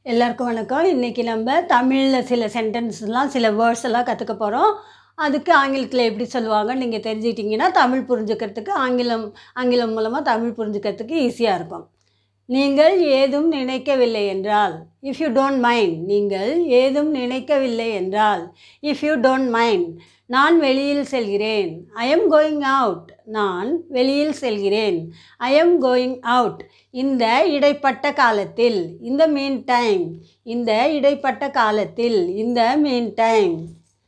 எல்லாருக்கும் வணக்கம் இன்றைக்கி நம்ம தமிழில் சில சென்டென்ஸ்லாம் சில வேர்ட்ஸ் எல்லாம் கற்றுக்க போகிறோம் அதுக்கு ஆங்கிலத்தில் எப்படி சொல்லுவாங்கன்னு நீங்கள் தெரிஞ்சுக்கிட்டிங்கன்னா தமிழ் புரிஞ்சுக்கிறதுக்கு ஆங்கிலம் ஆங்கிலம் மூலமாக தமிழ் புரிஞ்சுக்கிறதுக்கு ஈஸியாக இருக்கும் நீங்கள் ஏதும் நினைக்கவில்லை என்றால் இஃப் யூ டோன்ட் மைண்ட் நீங்கள் ஏதும் நினைக்கவில்லை என்றால் இஃப் யூ டோன்ட் மைண்ட் நான் வெளியில் செல்கிறேன் ஐ எம் கோயிங் அவுட் நான் வெளியில் செல்கிறேன் ஐ எம் கோயிங் அவுட் இந்த இடைப்பட்ட காலத்தில் இந்த மீன் டைம் இந்த இடைப்பட்ட காலத்தில் இந்த மீன் டைம்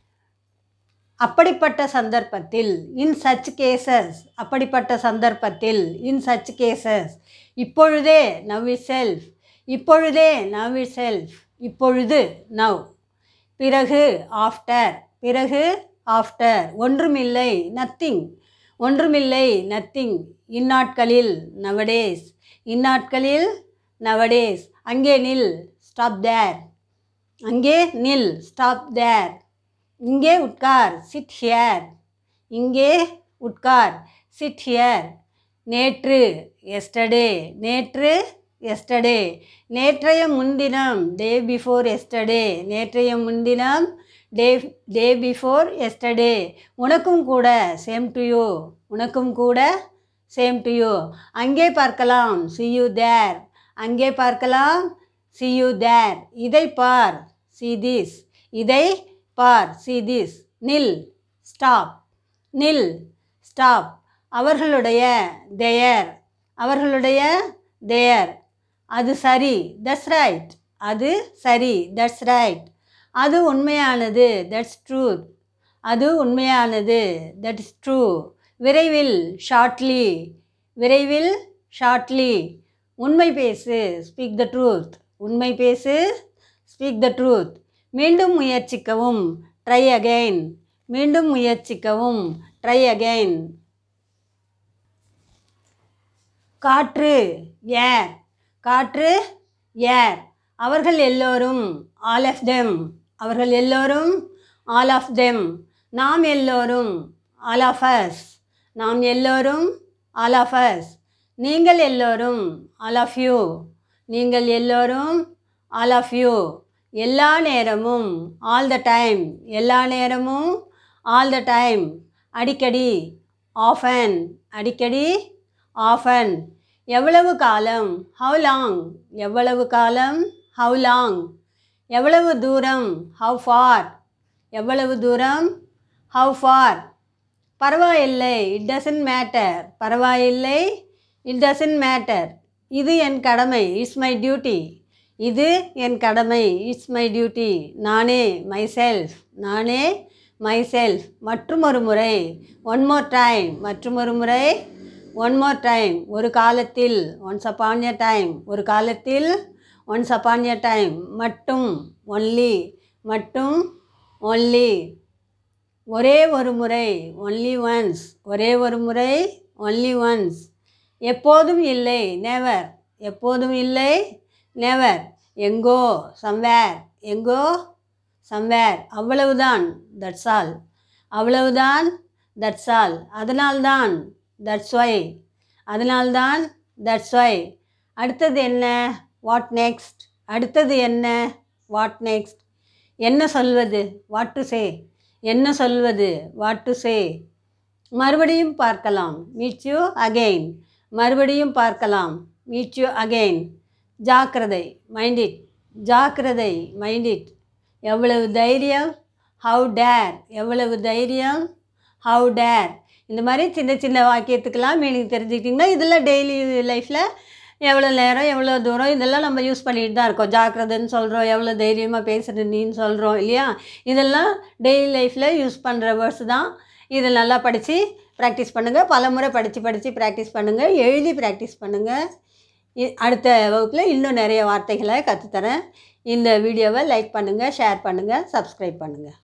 அப்படிப்பட்ட சந்தர்ப்பத்தில் இன் சச் கேசஸ் அப்படிப்பட்ட சந்தர்ப்பத்தில் இன் சச் கேசஸ் இப்பொழுதே நவ் செல்ஃப் இப்பொழுதே நவ் செல்ஃப் இப்பொழுது நவ் பிறகு ஆஃப்டர் பிறகு ஆஃப்டர் ஒன்றுமில்லை நத்திங் ஒன்றுமில்லை நத்திங் இந்நாட்களில் நவடேஸ் இந்நாட்களில் நவடேஸ் அங்கே நில் ஸ்டாப் தேர் அங்கே நில் ஸ்டாப் தேர் இங்கே உட்கார் சிட் ஹியர் இங்கே உட்கார் சிட் ஹியர் நேற்று எஸ்டர்டே நேற்று எஸ்டர்டே நேற்றைய முன்தினம் டே பிஃபோர் எஸ்டர்டே நேற்றைய முன்தினம் டே டே பிஃபோர் எஸ்டர்டே உனக்கும் கூட சேம் டு யூ உனக்கும் கூட சேம் டு யூ அங்கே பார்க்கலாம் சி யூ தேர் அங்கே பார்க்கலாம் சி யூ தேர் இதை பார் சி திஸ் இதை பார் சி திஸ் நில் ஸ்டாப் நில் ஸ்டாப் அவர்களுடைய தேயர் அவர்களுடைய தேயர் அது சரி தட்ஸ் ரைட் அது சரி தட்ஸ் ரைட் அது உண்மையானது தட்ஸ் ட்ரூத் அது உண்மையானது தட் இஸ் ட்ரூ விரைவில் ஷார்ட்லி விரைவில் ஷார்ட்லி உண்மை பேசு ஸ்பீக் த ட்ரூத் உண்மை பேசு ஸ்பீக் த ட்ரூத் மீண்டும் முயற்சிக்கவும் ட்ரை அகைன் மீண்டும் முயற்சிக்கவும் ட்ரை அகைன் காற்று ஏர் காற்று ஏர் அவர்கள் எல்லோரும் ஆல் ஆஃப் தெம் அவர்கள் எல்லோரும் ஆல் ஆஃப் தெம் நாம் எல்லோரும் ஆல் ஆஃப் அஸ் நாம் எல்லோரும் ஆல் ஆஃப் அஸ் நீங்கள் எல்லோரும் ஆல் ஆஃப் யூ நீங்கள் எல்லோரும் ஆல் ஆஃப் யூ எல்லா நேரமும் ஆல் த டைம் எல்லா நேரமும் ஆல் த டைம் அடிக்கடி ஆஃபன் அடிக்கடி ஆஃபன் எவ்வளவு காலம் ஹவு லாங் எவ்வளவு காலம் ஹவு லாங் எவ்வளவு தூரம் ஹவு ஃபார் எவ்வளவு தூரம் ஹவு ஃபார் பரவாயில்லை இட் டசன்ட் மேட்டர் பரவாயில்லை இட் டசன்ட் மேட்டர் இது என் கடமை இட்ஸ் மை டியூட்டி இது என் கடமை இட்ஸ் மை டியூட்டி நானே மை செல்ஃப் நானே மை செல்ஃப் மற்றும் ஒரு முறை ஒன் மோர் டைம் மற்றும் ஒரு முறை ஒன் மோர் டைம் ஒரு காலத்தில் ஒன்ஸ் அப்பான் எ டைம் ஒரு காலத்தில் ஒன்ஸ் அப்பான் எ டைம் மட்டும் ஒன்லி மட்டும் ஒன்லி ஒரே ஒரு முறை ஒன்லி ஒன்ஸ் ஒரே ஒரு முறை ஒன்லி ஒன்ஸ் எப்போதும் இல்லை நெவர் எப்போதும் இல்லை நெவர் எங்கோ சம்வேர் எங்கோ சம்வேர் அவ்வளவுதான் தட்ஸ் ஆல் அவ்வளவுதான் தட்ஸ் ஆல் அதனால்தான் தட்ஸ் ஒய் அதனால்தான் தட்ஸ் ஒய் அடுத்தது என்ன வாட் நெக்ஸ்ட் அடுத்தது என்ன வாட் நெக்ஸ்ட் என்ன சொல்வது வாட் டு சே என்ன சொல்வது வாட் டு சே மறுபடியும் பார்க்கலாம் மீட் யூ அகெயின் மறுபடியும் பார்க்கலாம் மீட் யூ அகெயின் ஜாக்கிரதை மைண்ட் இட் ஜாக்கிரதை மைண்ட் இட் எவ்வளவு தைரியம் ஹவு டேர் எவ்வளவு தைரியம் ஹவு டேர் இந்த மாதிரி சின்ன சின்ன வாக்கியத்துக்கெல்லாம் மீனிங் தெரிஞ்சுக்கிட்டிங்கன்னா இதெல்லாம் டெய்லி லைஃப்பில் எவ்வளோ நேரம் எவ்வளோ தூரம் இதெல்லாம் நம்ம யூஸ் பண்ணிட்டு தான் இருக்கோம் ஜாக்கிரதைன்னு சொல்கிறோம் எவ்வளோ தைரியமாக பேசுகிற நீன்னு சொல்கிறோம் இல்லையா இதெல்லாம் டெய்லி லைஃப்பில் யூஸ் பண்ணுற வேர்ட்ஸ் தான் இதை நல்லா படித்து ப்ராக்டிஸ் பண்ணுங்கள் பல முறை படித்து படித்து ப்ராக்டிஸ் பண்ணுங்கள் எழுதி ப்ராக்டிஸ் பண்ணுங்கள் அடுத்த வகுப்பில் இன்னும் நிறைய வார்த்தைகளை கற்றுத்தரேன் இந்த வீடியோவை லைக் பண்ணுங்கள் ஷேர் பண்ணுங்கள் சப்ஸ்கிரைப் பண்ணுங்கள்